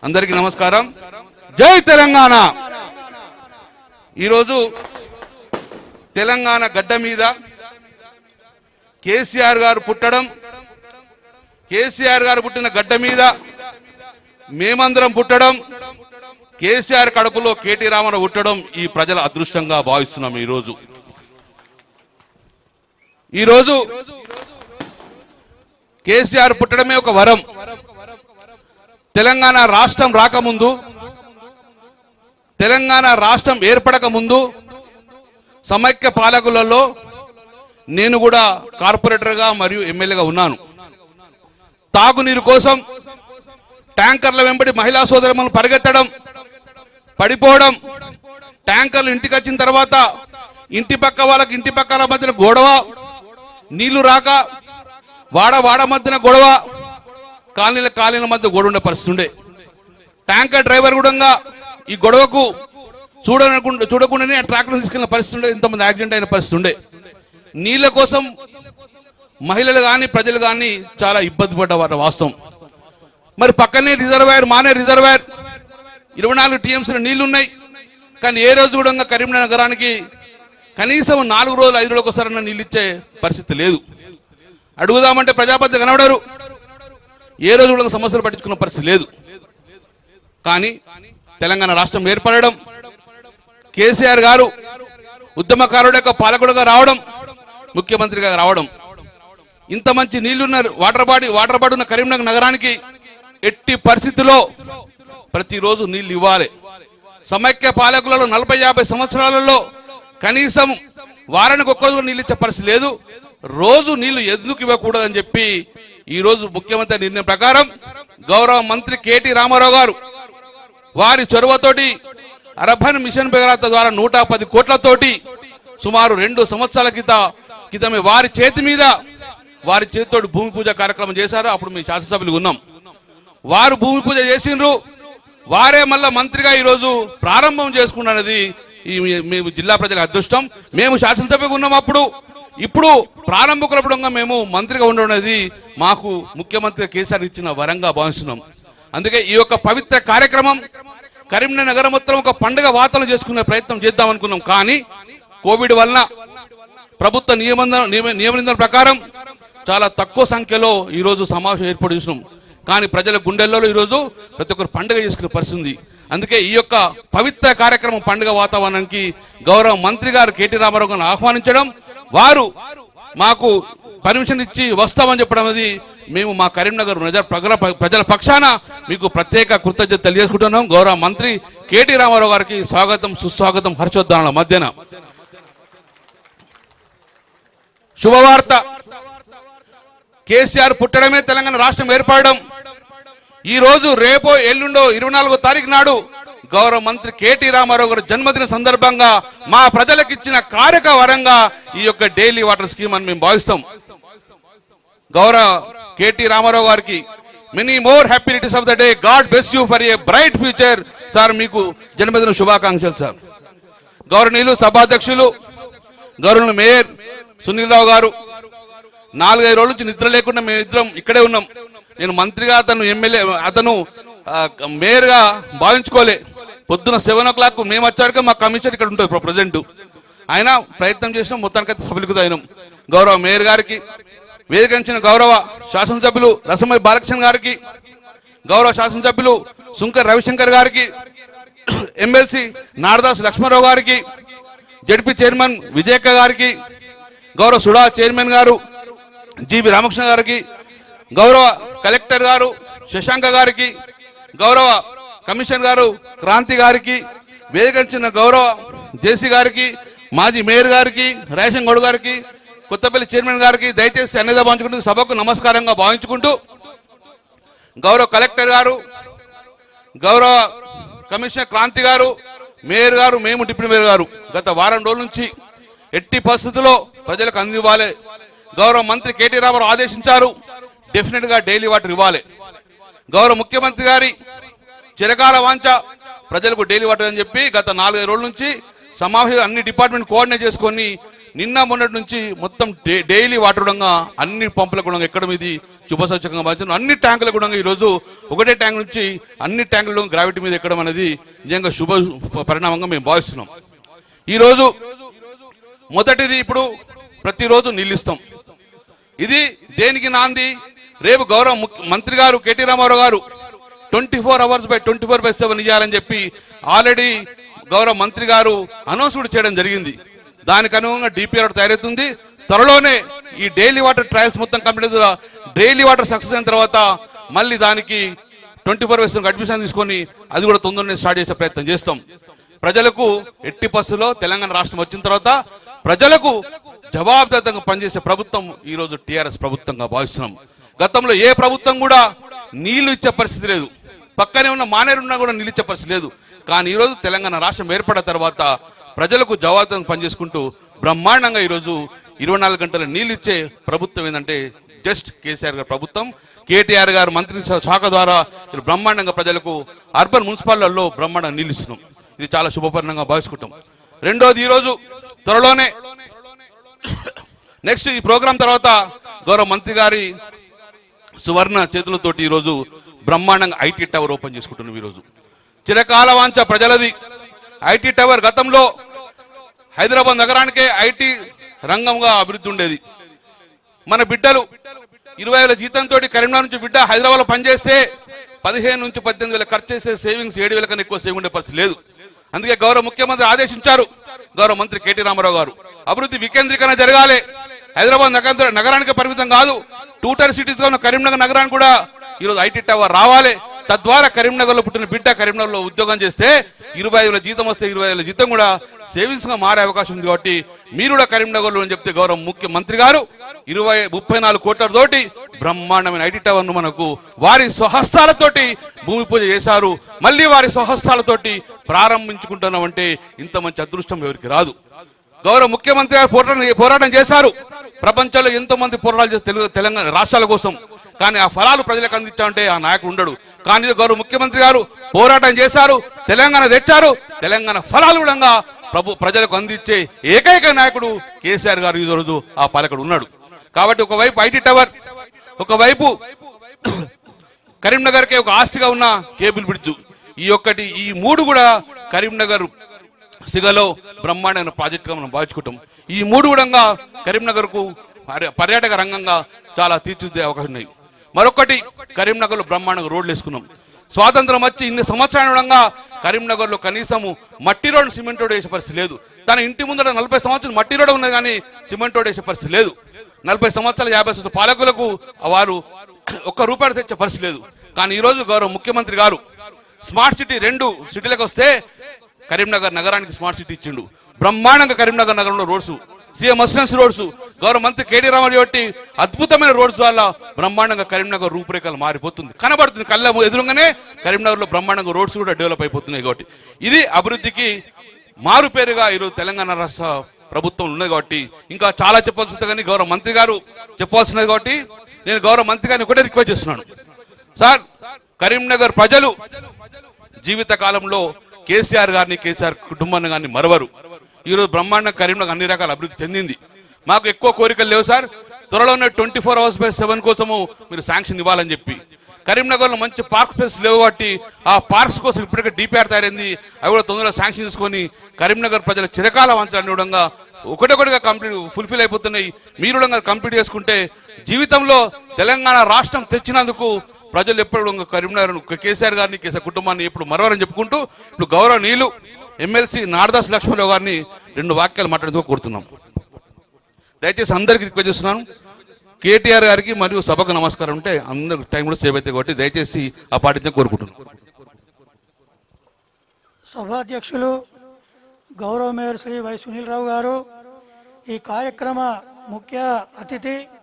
అందరికీ నమస్కారం జై తెలంగాణ ఈరోజు తెలంగాణ గడ్డ మీద కేసీఆర్ గారు పుట్టడం కేసీఆర్ గారు పుట్టిన గడ్డ మీద మేమందరం పుట్టడం కేసీఆర్ కడుపులో కేటీ రామారావు పుట్టడం ఈ ప్రజల అదృష్టంగా భావిస్తున్నాం ఈరోజు ఈరోజు కేసీఆర్ పుట్టడమే ఒక వరం తెలంగాణ రాష్ట్రం రాకముందు తెలంగాణ రాష్ట్రం ఏర్పడక ముందు సమైక్య పాలకులలో నేను కూడా కార్పొరేటర్గా మరియు ఎమ్మెల్యేగా ఉన్నాను తాగునీరు కోసం ట్యాంకర్ల వెంబడి మహిళా సోదరులను పరిగెత్తడం పడిపోవడం ట్యాంకర్లు ఇంటికి వచ్చిన తర్వాత ఇంటి పక్క వాళ్ళకి ఇంటి పక్కల మధ్యన గొడవ నీళ్లు రాక వాడ వాడ మధ్యన గొడవ కాలనీల కాలనీల మధ్య గొడవ ఉండే పరిస్థితి ఉండే ట్యాంకర్ డ్రైవర్ కూడా ఈ గొడవకు చూడకుండా చూడకుండానే ట్రాక్టర్ తీసుకెళ్లిన పరిస్థితి ఉండే ఇంతమంది యాక్సిడెంట్ అయిన పరిస్థితి ఉండే నీళ్ళ కోసం మహిళలు కానీ ప్రజలు కానీ చాలా ఇబ్బంది పడ్డవారు వాస్తవం మరి పక్కనే రిజర్వాయర్ మానే రిజర్వాయర్ ఇరవై నాలుగు టీఎంసీల నీళ్లు ఉన్నాయి కానీ ఏ రోజు కూడా కరీంనగర్ నగరానికి కనీసం నాలుగు రోజులు ఐదు రోజులకు ఒకసారి నీళ్ళు ఇచ్చే పరిస్థితి లేదు అడుగుదామంటే ప్రజాపతి కనబడరు ఏ రోజు కూడా సమస్యలు పట్టించుకున్న పరిస్థితి లేదు కానీ తెలంగాణ రాష్ట్రం ఏర్పడడం కేసీఆర్ గారు ఉద్యమకారుడు యొక్క పాలకుడుగా రావడం ముఖ్యమంత్రిగా రావడం ఇంత మంచి నీళ్లున్న వాటర్ బాడీ వాటర్ బాడీ ఉన్న కరీంనగర్ నగరానికి ఎట్టి పరిస్థితిలో ప్రతిరోజు నీళ్లు ఇవ్వాలి సమైక్య పాలకులలో నలభై యాభై సంవత్సరాలలో కనీసం వారానికి ఒక్కరోజు నీళ్ళు ఇచ్చే పరిస్థితి లేదు రోజు నీళ్లు ఎందుకు ఇవ్వకూడదని చెప్పి ఈ రోజు ముఖ్యమంత్రి నిర్ణయం ప్రకారం గౌరవ మంత్రి కేటీ రామారావు గారు వారి చొరవతోటి అర్బన్ మిషన్ పేరాత ద్వారా నూట పది కోట్లతోటి సుమారు రెండు సంవత్సరాల క్రిత క్రితమే వారి చేతి మీద వారి చేతితోటి భూమి పూజ కార్యక్రమం చేశారు అప్పుడు మీ శాసనసభ్యులు ఉన్నాం వారు భూమి పూజ చేసిండ్రు వారే మళ్ళా మంత్రిగా ఈరోజు ప్రారంభం చేసుకున్నది ఈ మీ- మీ జిల్లా ప్రజల అదృష్టం మేము శాసనసభకు ఉన్నాం అప్పుడు ఇప్పుడు ప్రారంభకులపడంగా మేము మంత్రిగా ఉండడం అనేది మాకు ముఖ్యమంత్రి కేసీఆర్ ఇచ్చిన వరంగా భావిస్తున్నాం అందుకే ఈ యొక్క పవిత్ర కార్యక్రమం కరీంనగర్ నగరం మొత్తం ఒక పండుగ వాతావరణం చేసుకునే ప్రయత్నం చేద్దాం అనుకున్నాం కానీ కోవిడ్ వలన ప్రభుత్వ నియమన నియమ నియమ నిబంధనల ప్రకారం చాలా తక్కువ సంఖ్యలో ఈరోజు సమావేశం ఏర్పాటు చేసినాం కానీ ప్రజల గుండెల్లో ఈరోజు ప్రతి ఒక్కరు పండుగ చేసుకునే పరిస్థితి ఉంది అందుకే ఈ యొక్క పవిత్ర కార్యక్రమం పండుగ వాతావరణానికి గౌరవ మంత్రి గారు కేటీ రామారావు గారిని ఆహ్వానించడం వారు మాకు పర్మిషన్ ఇచ్చి వస్తామని చెప్పడం అనేది మేము మా కరీంనగర్ ప్రజల ప్రజల ప్రజల పక్షాన మీకు ప్రత్యేక కృతజ్ఞత తెలియజేసుకుంటున్నాం గౌరవ మంత్రి కేటీ రామారావు గారికి స్వాగతం సుస్వాగతం హర్షోద్దానాల మధ్యన శుభవార్త కేసీఆర్ పుట్టడమే తెలంగాణ రాష్ట్రం ఏర్పడడం ఈ రోజు రేపో ఎల్లుండో ఇరవై నాలుగో తారీఖు నాడు గౌరవ మంత్రి కేటీ రామారావు గారి జన్మదిన సందర్భంగా మా ప్రజలకు ఇచ్చిన కారక వరంగా ఈ యొక్క డైలీ వాటర్ స్కీమ్ అని మేము భావిస్తాం గౌరవ కేటీ రామారావు గారికి మెనీ మోర్ హ్యాపీనిటీస్ of the day God bless you for a bright future sir మీకు జన్మదిన శుభాకాంక్షలు సార్ గౌరవనీయులు సభాధ్యక్షులు గౌరవ మేయర్ సునీల్ రావు గారు నాలుగైదు రోజుల నుంచి నిద్ర లేకుండా మేము ఇద్దరం ఇక్కడే ఉన్నాం నేను మంత్రిగా అతను ఎమ్మెల్యే అతను ఆ, మేయర్గా భావించుకోలే పొద్దున సెవెన్ ఓ క్లాక్ మేము వచ్చాక మా కమిషన్ ఇక్కడ ఉంటుంది ఇప్పుడు ప్రజెంట్ ఆయన ప్రయత్నం చేసినాం మొత్తానికైతే సభ్యులకు అయినాం గౌరవ మేయర్ గారికి వేదికంచిన గౌరవ శాసనసభ్యులు రసమయ్య బాలకృష్ణ గారికి గౌరవ శాసనసభ్యులు సుంకర్ రవిశంకర్ గారికి ఎమ్మెల్సీ నారదాస్ లక్ష్మారావు గారికి జడ్పీ చైర్మన్ విజయక్క గారికి గౌరవ సుడా చైర్మన్ గారు జీవి రామకృష్ణ గారికి గౌరవ కలెక్టర్ గారు శశాంక గారికి గౌరవ కమిషన్ గారు క్రాంతి గారికి వేదికంచిన గౌరవ జేసీ గారికి మాజీ మేయర్ గారికి రేషన్ గౌడ్ గారికి కొత్తపల్లి చైర్మన్ గారికి దయచేసి అన్నిదా భావించుకుంటూ సభకు నమస్కారంగా భావించుకుంటూ గౌరవ కలెక్టర్ గారు గౌరవ కమిషనర్ క్రాంతి గారు మేయర్ గారు మేము డిప్యూటీ మేయర్ గారు గత వారం రోజుల నుంచి ఎట్టి పరిస్థితుల్లో ప్రజలకు అందివ్వాలి గౌరవ మంత్రి కేటీ రామారావు ఆదేశించారు డెఫినెట్ గా డైలీ వాటర్ ఇవ్వాలి గౌరవ ముఖ్యమంత్రి గారి చిరకాల వాంఛ ప్రజలకు డైలీ వాటర్ అని చెప్పి గత నాలుగైదు రోజుల నుంచి సమావేశం అన్ని డిపార్ట్మెంట్ కోఆర్డినేట్ చేసుకొని నిన్న మొన్నటి నుంచి మొత్తం డే- డైలీ వాటర్ కూడా అన్ని పంపుల కూడా ఎక్కడ మీది శుభసూచకంగా భావించిన అన్ని ట్యాంకుల కూడా ఈరోజు ఒకటే ట్యాంక్ నుంచి అన్ని ట్యాంకులు గ్రావిటీ మీద ఎక్కడం అనేది నిజంగా శుభ పరిణామంగా మేము భావిస్తున్నాం ఈరోజు మొదటిది ఇప్పుడు ప్రతిరోజు నిల్లిస్తాం ఇది దేనికి నాంది రేపు గౌరవ ముఖ్య- మంత్రి గారు కేటీ రామారావు గారు twenty four hours by twenty four by seven ఇవ్వాలని చెప్పి ఆల్రెడీ గౌరవ మంత్రి గారు అనౌన్స్ కూడా చేయడం జరిగింది దానికి అనుగుణంగా డిపిఆర్ తయారవుతుంది త్వరలోనే ఈ డైలీ వాటర్ ట్రయల్స్ మొత్తం కంప్లీట్ డైలీ వాటర్ సక్సెస్ అయిన తర్వాత మళ్ళీ దానికి ట్వంటీ ఫోర్ బై అడ్మిషన్ తీసుకొని అది కూడా తొందరనే స్టార్ట్ చేసే ప్రయత్నం చేస్తాం ప్రజలకు ఎట్టి బస్సులో తెలంగాణ రాష్ట్రం వచ్చిన తర్వాత ప్రజలకు జవాబుదారితంగా పనిచేసే ప్రభుత్వం ఈ రోజు టిఆర్ఎస్ ప్రభుత్వంగా భావిస్తున్నాం గతంలో ఏ ప్రభుత్వం కూడా నీళ్లు ఇచ్చే పరిస్థితి లేదు పక్కనే ఉన్న మానేరున్నా కూడా నీళ్ళు ఇచ్చే పరిస్థితి లేదు కానీ ఈ రోజు తెలంగాణ రాష్ట్రం ఏర్పడిన తర్వాత ప్రజలకు జవాబుదారితంగా పనిచేసుకుంటూ బ్రహ్మాండంగా ఈరోజు ఇరవై నాలుగు గంటల నీళ్ళు ఇచ్చే ప్రభుత్వం ఏంటంటే జస్ట్ కేసీఆర్ గారి ప్రభుత్వం కేటీఆర్ గారు మంత్రి శాఖ ద్వారా ఇలా బ్రహ్మాండంగా ప్రజలకు అర్బన్ మున్సిపాలిటీల్లో బ్రహ్మాండంగా నీళ్ళు ఇస్తున్నాం ఇది చాలా శుభపరిణంగా భావించుకుంటాం రెండోది ఈరోజు త్వరలోనే నెక్స్ట్ ఈ ప్రోగ్రాం తర్వాత గౌరవ మంత్రి గారి సువర్ణ చేతులతోటి ఈరోజు బ్రహ్మాండంగా ఐటీ టవర్ ఓపెన్ చేసుకుంటున్నాం ఈరోజు చిరకాల వాంఛ ప్రజలది ఐటీ టవర్ గతంలో హైదరాబాద్ నగరానికే ఐటీ రంగంగా అభివృద్ధి ఉండేది మన బిడ్డలు ఇరవై వేల జీతంతో కరీంనగర్ నుంచి బిడ్డ హైదరాబాద్లో పనిచేస్తే పదిహేను నుంచి పద్దెనిమిది వేల ఖర్చు చేసే సేవింగ్స్ ఏడు వేల కన్నా ఎక్కువ సేవింగ్ ఉండే పరిస్థితి లేదు అందుకే గౌరవ ముఖ్యమంత్రి ఆదేశించారు గౌరవ మంత్రి కేటీ రామారావు గారు అభివృద్ధి వికేంద్రీకరణ జరగాలి హైదరాబాద్ నగర నగరానికి పరిమితం కాదు టూటర్ సిటీస్ గా ఉన్న కరీంనగర్ నగరానికి కూడా ఈరోజు ఐటీ టవర్ రావాలి తద్వారా కరీంనగర్ లో పుట్టిన బిడ్డ కరీంనగర్ లో ఉద్యోగం చేస్తే ఇరవై ఐదు వేల జీతం వస్తే ఇరవై ఐదు వేల జీతం కూడా సేవింగ్స్ గా మారే అవకాశం ఉంది కాబట్టి మీరు కూడా కరీంనగర్ లో అని చెప్తే గౌరవ ముఖ్యమంత్రి గారు ఇరవై ముప్పై నాలుగు కోట్ల తోటి బ్రహ్మాండమైన ఐటీ టవర్ ను మనకు వారి స్వహస్తాలతోటి భూమి పూజ చేశారు మళ్ళీ వారి స్వహస్తాలతోటి ప్రారంభించుకుంటున్నామంటే ఇంత మంచి అదృష్టం ఎవరికి రాదు గౌరవ ముఖ్యమంత్రి గారు పోరాటం పోరాటం చేశారు ప్రపంచంలో ఎంతో మంది పోరాటాలు చేసి తెలుగు తెలంగాణ రాష్ట్రాల కోసం కానీ ఆ ఫలాలు ప్రజలకు అందించాలంటే ఆ నాయకుడు ఉండడు కానీ గౌరవ ముఖ్యమంత్రి గారు పోరాటం చేశారు తెలంగాణ తెచ్చారు తెలంగాణ ఫలాలు కూడా ప్రభు ప్రజలకు అందించే ఏకైక నాయకుడు కేసీఆర్ గారు ఈ రోజు ఆ పాలకుడు ఉన్నాడు కాబట్టి ఒకవైపు ఐటీ టవర్ ఒకవైపు కరీంనగర్కే ఒక ఆస్తిగా ఉన్న కేబుల్ బ్రిడ్జ్ ఈ ఒక్కటి ఈ మూడు కూడా కరీంనగర్ సిగలో బ్రహ్మాండమైన ప్రాజెక్టుగా మనం భావించుకుంటాం ఈ మూడు కూడా కరీంనగర్ కు పర్యాటక రంగంగా చాలా తీర్చిదిద్దే అవకాశం ఉన్నాయి మరొకటి కరీంనగర్లో బ్రహ్మాండంగా రోడ్లు వేసుకున్నాం స్వాతంత్రం వచ్చి ఇన్ని సంవత్సరాల కరీంనగర్లో కనీసము మట్టి రోడ్ సిమెంట్ రోడ్ వేసే పరిస్థితి లేదు తన ఇంటి ముందర నలభై సంవత్సరాలు మట్టి రోడ్ ఉన్నది కానీ సిమెంట్ రోడ్ వేసే పరిస్థితి లేదు నలభై సంవత్సరాల యాభై సంవత్సరాల పాలకులకు వారు ఒక్క రూపాయలు తెచ్చే పరిస్థితి లేదు కానీ ఈ రోజు గౌరవ ముఖ్యమంత్రి గారు స్మార్ట్ సిటీ రెండు సిటీలకు వస్తే కరీంనగర్ నగరానికి స్మార్ట్ సిటీ ఇచ్చిండు బ్రహ్మాండంగా కరీంనగర్ నగరంలో రోడ్స్ సీఎం అసిస్టెన్స్ రోడ్స్ గౌరవ మంత్రి కేటీ రామారావు బట్టి అద్భుతమైన రోడ్స్ వల్ల బ్రహ్మాండంగా కరీంనగర్ రూపురేఖలు మారిపోతుంది కనబడుతుంది కళ్ళ ఎదురుగానే కరీంనగర్ లో బ్రహ్మాండంగా రోడ్స్ కూడా డెవలప్ అయిపోతున్నాయి కాబట్టి ఇది అభివృద్ధికి మారు పేరుగా ఈరోజు తెలంగాణ రాష్ట్ర ప్రభుత్వం ఉన్నది కాబట్టి ఇంకా చాలా చెప్పాల్సింది కానీ గౌరవ మంత్రి గారు చెప్పాల్సినది కాబట్టి నేను గౌరవ మంత్రి గారిని ఒకటే రిక్వెస్ట్ చేస్తున్నాను సార్ కరీంనగర్ ప్రజలు జీవిత కాలంలో కేసీఆర్ గారిని కేసీఆర్ కుటుంబాన్ని గారిని మరవరు ఈరోజు బ్రహ్మాండ కరీంనగర్ అన్ని రకాల అభివృద్ధి చెందింది మాకు ఎక్కువ కోరికలు లేవు సార్ త్వరలోనే twenty four hours by seven కోసము మీరు శాంక్షన్ ఇవ్వాలని చెప్పి కరీంనగర్లో మంచి పార్క్ స్పేస్ లేవు కాబట్టి ఆ పార్క్స్ కోసం ఇప్పటికే డిపిఆర్ తయారైంది అవి కూడా తొందరగా శాంక్షన్ తీసుకొని కరీంనగర్ ప్రజల చిరకాల వంచాలని కూడా ఒకటొకటిగా కంప్లీట్ ఫుల్ఫిల్ అయిపోతున్నాయి మీరు కూడా కంప్లీట్ చేసుకుంటే జీవితంలో తెలంగాణ రాష్ట్రం తెచ్చినందుకు ప్రజలు ఎప్పుడు కూడా కరీంనగర్ కేసీఆర్ గారిని కేసీఆర్ కుటుంబాన్ని ఎప్పుడు మరవరని చెప్పుకుంటూ ఇప్పుడు గౌరవనీయులు ఎమ్మెల్సీ నారదాస్ లక్ష్మణరావు గారిని రెండు వాక్యాలు మాట్లాడుతూ కోరుతున్నాం దయచేసి అందరికీ రిక్వెస్ట్ చేస్తున్నాను కేటీఆర్ గారికి మరియు సభకు నమస్కారం ఉంటే అందరికి టైం కూడా సేవ్ అవుతాయి కాబట్టి దయచేసి ఆ పాటించని కోరుకుంటున్నాను సభాధ్యక్షులు గౌరవ మేయర్ శ్రీ వై సునీల్ రావు గారు ఈ కార్యక్రమ ముఖ్య అతిథి